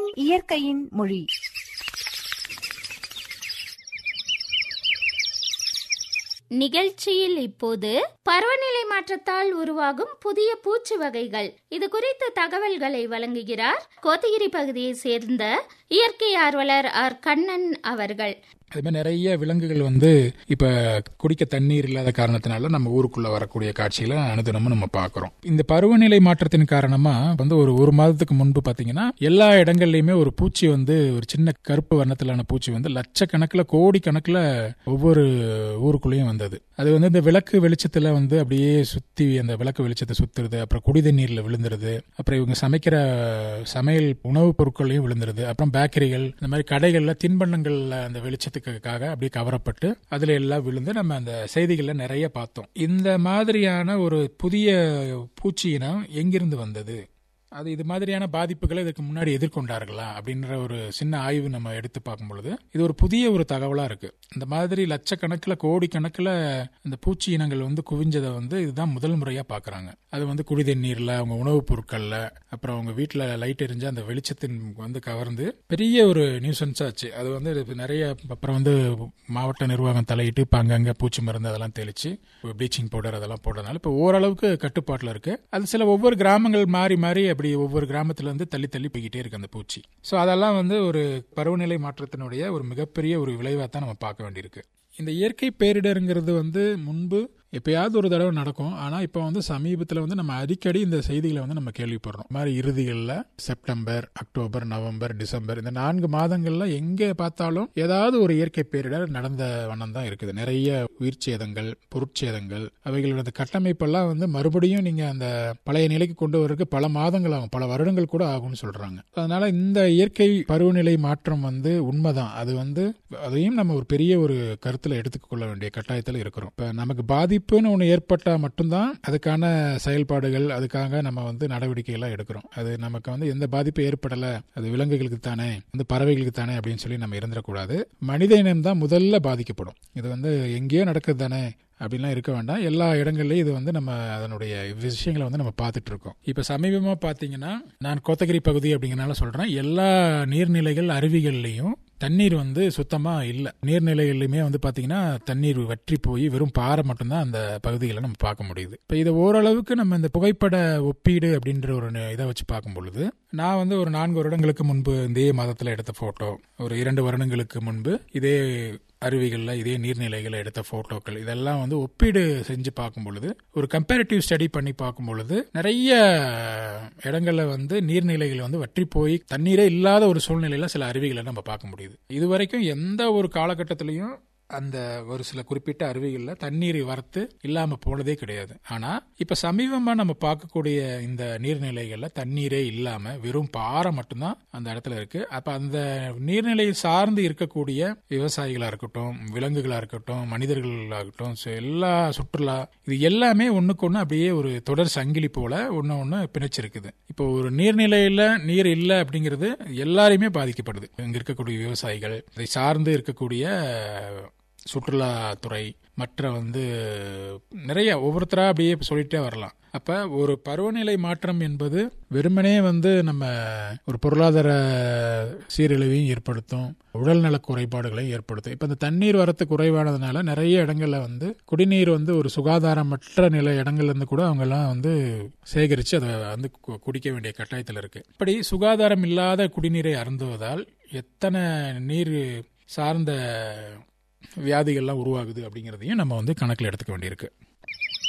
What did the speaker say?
இயற்கையின் மொழி நிகழ்ச்சியில் இப்போது பருவநிலை மாற்றத்தால் உருவாகும் புதிய பூச்சி வகைகள் இது குறித்த தகவல்களை வழங்குகிறார் கோத்தகிரி பகுதியை சேர்ந்த இயற்கை ஆர்வலர் ஆர் கண்ணன் அவர்கள் அது மாதிரி நிறைய விலங்குகள் வந்து இப்ப குடிக்க தண்ணீர் இல்லாத காரணத்தினால நம்ம ஊருக்குள்ள வரக்கூடிய காட்சிகளை அனுதினமும் நம்ம பார்க்கிறோம் இந்த பருவநிலை மாற்றத்தின் காரணமா வந்து ஒரு ஒரு மாதத்துக்கு முன்பு பாத்தீங்கன்னா எல்லா இடங்கள்லயுமே ஒரு பூச்சி வந்து ஒரு சின்ன கருப்பு வண்ணத்திலான பூச்சி வந்து லட்சக்கணக்கில் கோடி கணக்கில் ஒவ்வொரு ஊருக்குள்ளேயும் வந்தது அது வந்து இந்த விளக்கு வெளிச்சத்துல வந்து அப்படியே சுத்தி அந்த விளக்கு வெளிச்சத்தை சுத்துறது அப்புறம் குடி தண்ணீர்ல விழுந்துருது அப்புறம் இவங்க சமைக்கிற சமையல் உணவுப் பொருட்களையும் விழுந்துருது அப்புறம் பேக்கரிகள் இந்த மாதிரி கடைகள்ல தின்பண்டங்கள்ல அந்த வெளிச்சத்துக்காக அப்படியே கவரப்பட்டு அதுல எல்லாம் விழுந்து நம்ம அந்த செய்திகள்ல நிறைய பார்த்தோம் இந்த மாதிரியான ஒரு புதிய பூச்சி இனம் எங்கிருந்து வந்தது அது இது மாதிரியான பாதிப்புகளை இதுக்கு முன்னாடி எதிர்கொண்டார்களா அப்படின்ற ஒரு சின்ன ஆய்வு நம்ம எடுத்து பார்க்கும் பொழுது இது ஒரு புதிய ஒரு தகவலா இருக்கு இந்த மாதிரி லட்சக்கணக்கில் கோடி கணக்கில் இந்த பூச்சி இனங்கள் வந்து குவிஞ்சதை வந்து இதுதான் முதல் முறையா பாக்குறாங்க அது வந்து குடி தண்ணீர்ல அவங்க உணவுப் பொருட்கள்ல அப்புறம் அவங்க வீட்டில் லைட் எரிஞ்சு அந்த வெளிச்சத்தின் வந்து கவர்ந்து பெரிய ஒரு நியூசன்ஸ் ஆச்சு அது வந்து இது நிறைய அப்புறம் வந்து மாவட்ட நிர்வாகம் தலையிட்டு இப்போ அங்கங்க பூச்சி மருந்து அதெல்லாம் தெளிச்சு ப்ளீச்சிங் பவுடர் அதெல்லாம் போடுறதுனால இப்போ ஓரளவுக்கு கட்டுப்பாட்டில் இருக்கு அது சில ஒவ்வொரு கிராமங்கள் மாறி மாறி அப்படி ஒவ்வொரு கிராமத்துல இருந்து தள்ளி தள்ளி போய்கிட்டே இருக்கு அந்த பூச்சி ஸோ அதெல்லாம் வந்து ஒரு பருவநிலை மாற்றத்தினுடைய ஒரு மிகப்பெரிய ஒரு விளைவாக தான் நம்ம பார்க்க வேண்டியிருக்கு இந்த இயற்கை பேரிடருங்கிறது வந்து முன்பு எப்பயாவது ஒரு தடவை நடக்கும் ஆனா இப்போ வந்து சமீபத்தில் வந்து நம்ம அடிக்கடி இந்த செய்திகளை வந்து நம்ம கேள்விப்படுறோம் இந்த மாதிரி இறுதிகளில் செப்டம்பர் அக்டோபர் நவம்பர் டிசம்பர் இந்த நான்கு மாதங்கள்ல எங்கே பார்த்தாலும் ஏதாவது ஒரு இயற்கை பேரிடர் நடந்த வண்ணம் தான் இருக்குது நிறைய உயிர் சேதங்கள் பொருட்சேதங்கள் அவைகளோட கட்டமைப்பெல்லாம் வந்து மறுபடியும் நீங்க அந்த பழைய நிலைக்கு கொண்டு வரதுக்கு பல மாதங்கள் ஆகும் பல வருடங்கள் கூட ஆகும்னு சொல்றாங்க அதனால இந்த இயற்கை பருவநிலை மாற்றம் வந்து உண்மைதான் அது வந்து அதையும் நம்ம ஒரு பெரிய ஒரு கருத்துல எடுத்துக்கொள்ள வேண்டிய கட்டாயத்தில் இருக்கிறோம் இப்ப நமக்கு பாதிப்புன்னு ஒன்று ஏற்பட்டா மட்டும்தான் அதுக்கான செயல்பாடுகள் அதுக்காக நம்ம வந்து நடவடிக்கைகள்லாம் எடுக்கிறோம் அது நமக்கு வந்து எந்த பாதிப்பும் ஏற்படல அது விலங்குகளுக்கு தானே வந்து பறவைகளுக்கு தானே அப்படின்னு சொல்லி நம்ம இருந்துடக்கூடாது மனித இனம் தான் முதல்ல பாதிக்கப்படும் இது வந்து எங்கேயோ நடக்குது தானே அப்படின்லாம் இருக்க வேண்டாம் எல்லா இடங்கள்லயும் இது வந்து நம்ம அதனுடைய விஷயங்களை வந்து நம்ம பார்த்துட்டு இருக்கோம் இப்ப சமீபமா பாத்தீங்கன்னா நான் கோத்தகிரி பகுதி அப்படிங்கறனால சொல்றேன் எல்லா நீர்நிலைகள் அருவிகள்லயும் தண்ணீர் வந்து சுத்தமா இல்ல நீர்நிலைகள்லயுமே வந்து பாத்தீங்கன்னா தண்ணீர் வற்றி போய் வெறும் பாறை மட்டும்தான் அந்த பகுதிகளை நம்ம பார்க்க முடியுது இப்ப இதை ஓரளவுக்கு நம்ம இந்த புகைப்பட ஒப்பீடு அப்படின்ற ஒரு இதை வச்சு பார்க்கும் பொழுது நான் வந்து ஒரு நான்கு வருடங்களுக்கு முன்பு இதே மாதத்துல எடுத்த போட்டோ ஒரு இரண்டு வருடங்களுக்கு முன்பு இதே அருவிகளில் இதே நீர்நிலைகளை எடுத்த போட்டோக்கள் இதெல்லாம் வந்து ஒப்பீடு செஞ்சு பார்க்கும் பொழுது ஒரு கம்பேரிட்டிவ் ஸ்டடி பண்ணி பார்க்கும் பொழுது நிறைய இடங்கள்ல வந்து நீர்நிலைகள் வந்து வற்றி போய் தண்ணீரே இல்லாத ஒரு சூழ்நிலையில சில அருவிகளை நம்ம பார்க்க முடியுது இதுவரைக்கும் எந்த ஒரு காலகட்டத்திலையும் அந்த ஒரு சில குறிப்பிட்ட அருவிகளில் தண்ணீர் வரத்து இல்லாம போனதே கிடையாது ஆனா இப்ப சமீபமா நம்ம பார்க்கக்கூடிய இந்த நீர்நிலைகள்ல தண்ணீரே இல்லாம வெறும் பாறை மட்டும்தான் அந்த இடத்துல இருக்கு அப்ப அந்த நீர்நிலையை சார்ந்து இருக்கக்கூடிய விவசாயிகளா இருக்கட்டும் விலங்குகளா இருக்கட்டும் மனிதர்களாகட்டும் எல்லா சுற்றுலா இது எல்லாமே ஒண்ணுக்கு ஒண்ணு அப்படியே ஒரு தொடர் சங்கிலி போல ஒன்னு ஒண்ணு பிணைச்சிருக்குது இப்போ ஒரு நீர்நிலையில நீர் இல்லை அப்படிங்கிறது எல்லாரையுமே பாதிக்கப்படுது இங்க இருக்கக்கூடிய விவசாயிகள் இதை சார்ந்து இருக்கக்கூடிய சுற்றுலாத்துறை மற்ற வந்து நிறைய ஒவ்வொருத்தரா அப்படியே சொல்லிட்டே வரலாம் அப்ப ஒரு பருவநிலை மாற்றம் என்பது வெறுமனே வந்து நம்ம ஒரு பொருளாதார சீரழிவையும் ஏற்படுத்தும் உடல்நல குறைபாடுகளையும் ஏற்படுத்தும் இப்ப இந்த தண்ணீர் வரத்து குறைவானதுனால நிறைய இடங்கள்ல வந்து குடிநீர் வந்து ஒரு சுகாதாரமற்ற நில இடங்கள்ல இருந்து கூட அவங்க எல்லாம் வந்து சேகரிச்சு அதை வந்து குடிக்க வேண்டிய கட்டாயத்தில் இருக்கு இப்படி சுகாதாரம் இல்லாத குடிநீரை அருந்துவதால் எத்தனை நீர் சார்ந்த வியாதிகள்லாம் உருவாகுது அப்படிங்கிறதையும் நம்ம வந்து கணக்கில் எடுத்துக்க வேண்டியிருக்கு